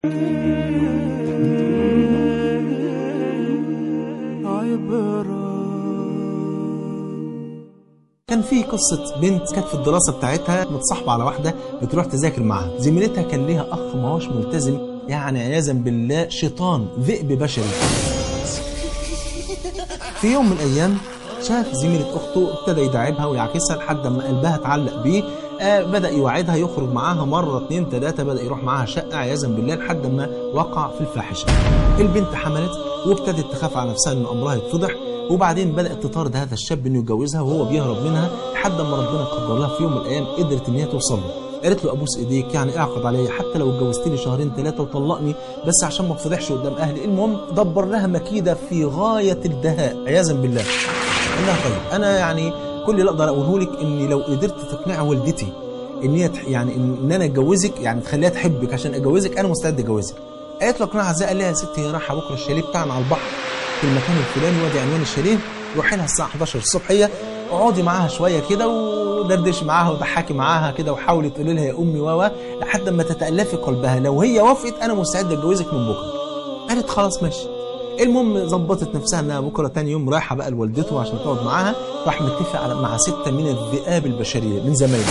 كان في قصة بنت كانت في الدراسة بتاعتها متصاحبة على واحدة بتروح تذاكر معاها زميلتها كان ليها أخ ما هوش ملتزم يعني عياذا بالله شيطان ذئب بشري في يوم من الأيام شاف زميلة أخته ابتدى يداعبها ويعكسها لحد ما قلبها اتعلق بيه آه بدأ يوعدها يخرج معاها مرة اتنين تلاتة بدأ يروح معاها شقة عياذا بالله لحد ما وقع في الفاحشة البنت حملت وابتدت تخاف على نفسها ان امرها يتفضح وبعدين بدأت تطارد هذا الشاب انه يتجوزها وهو بيهرب منها لحد ما ربنا قدر لها في يوم من الايام قدرت ان هي توصل له قالت له ابوس ايديك يعني اعقد عليا حتى لو اتجوزتني شهرين ثلاثه وطلقني بس عشان ما افضحش قدام اهلي المهم دبر لها مكيده في غايه الدهاء عياذا بالله قال لها طيب انا يعني كل اللي اقدر اقوله لك اني لو قدرت تقنع والدتي ان هي تح- يعني ان انا اتجوزك يعني تخليها تحبك عشان اتجوزك انا مستعد اتجوزك قالت له اقنعها ازاي قال لها يا ستي هي رايحه بكره الشاليه بتاعنا على البحر في المكان الفلاني وادي عنوان الشاليه روحي لها الساعه 11 الصبح هي اقعدي معاها شويه كده ودردشي معاها وضحكي معاها كده وحاولي تقولي لها يا امي و لحد ما تتالفي قلبها لو هي وافقت انا مستعد اتجوزك من بكره قالت خلاص ماشي المهم ظبطت نفسها انها بكره تاني يوم رايحه بقى لوالدته عشان تقعد معاها راح متفق على مع سته من الذئاب البشريه من زمايله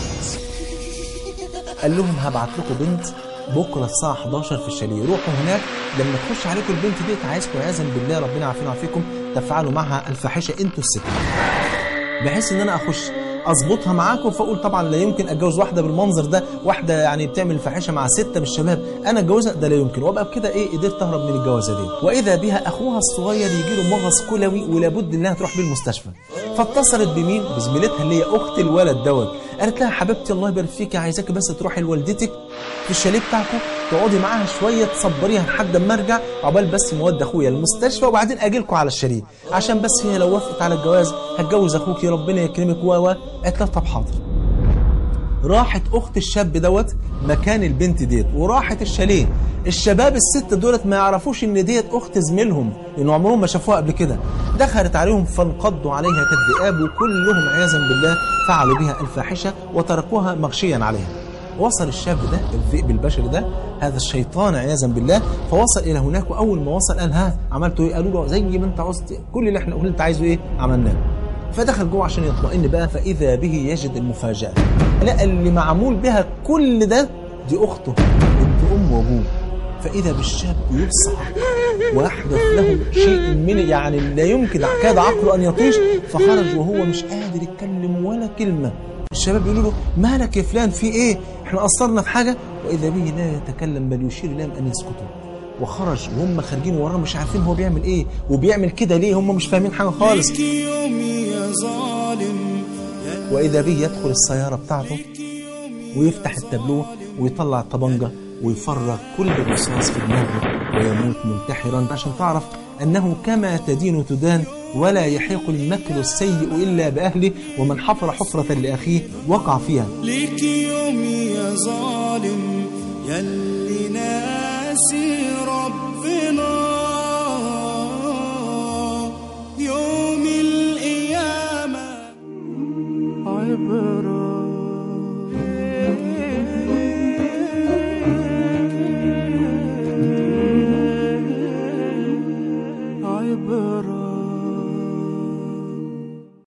قال لهم هبعت لكم بنت بكره الساعه 11 في الشاليه روحوا هناك لما تخش عليكم البنت ديت عايزكم عياذا بالله ربنا يعافينا ويعافيكم تفعلوا معها الفاحشه انتوا السته بحيث ان انا اخش اظبطها معاكم فاقول طبعا لا يمكن اتجوز واحده بالمنظر ده واحده يعني بتعمل فاحشه مع سته من الشباب انا اتجوزها ده لا يمكن وابقى بكده ايه قدرت تهرب من الجوازه دي واذا بها اخوها الصغير يجي له مغص كلوي ولابد انها تروح بيه المستشفى فاتصلت بمين بزميلتها اللي هي اخت الولد دوت قالت لها حبيبتي الله يبارك فيك عايزاكي بس تروحي لوالدتك في الشاليه بتاعكم تقعدي معاها شويه تصبريها لحد ما ارجع عقبال بس مودي اخويا المستشفى وبعدين اجي لكم على الشاليه عشان بس هي لو وافقت على الجواز هتجوز اخوكي ربنا يكرمك و و قالت لها طب حاضر راحت اخت الشاب دوت مكان البنت ديت وراحت الشاليه الشباب الست دولت ما يعرفوش ان ديت اخت زميلهم لان عمرهم ما شافوها قبل كده دخلت عليهم فانقضوا عليها كالذئاب وكلهم عياذا بالله فعلوا بها الفاحشه وتركوها مغشيا عليها وصل الشاب ده الذئب البشري ده هذا الشيطان عياذا بالله فوصل الى هناك واول ما وصل قال ها عملتوا ايه قالوا له زي ما انت عاوزت كل اللي احنا قلنا انت عايزه ايه عملناه فدخل جوه عشان يطمئن بقى فاذا به يجد المفاجاه لقى اللي معمول بها كل ده دي اخته بنت ام وابوه فاذا بالشاب يصعق ويحدث له شيء من يعني لا يمكن كاد عقله ان يطيش فخرج وهو مش قادر يتكلم ولا كلمه الشباب يقولوا له مالك يا فلان في ايه احنا قصرنا في حاجه واذا به لا يتكلم بل يشير لهم ان يسكتوا وخرج وهم خارجين وراه مش عارفين هو بيعمل ايه وبيعمل كده ليه هم مش فاهمين حاجه خالص يومي يا ظالم واذا به يدخل السياره بتاعته ويفتح التابلوه ويطلع الطبنجه ويفرغ كل الرصاص في دماغه ويموت منتحرا عشان تعرف انه كما تدين تدان ولا يحيق المكر السيء الا باهله ومن حفر حفره لاخيه وقع فيها ليك يومي يا ظالم يلي ناسي ربنا يوم القيامة عبرة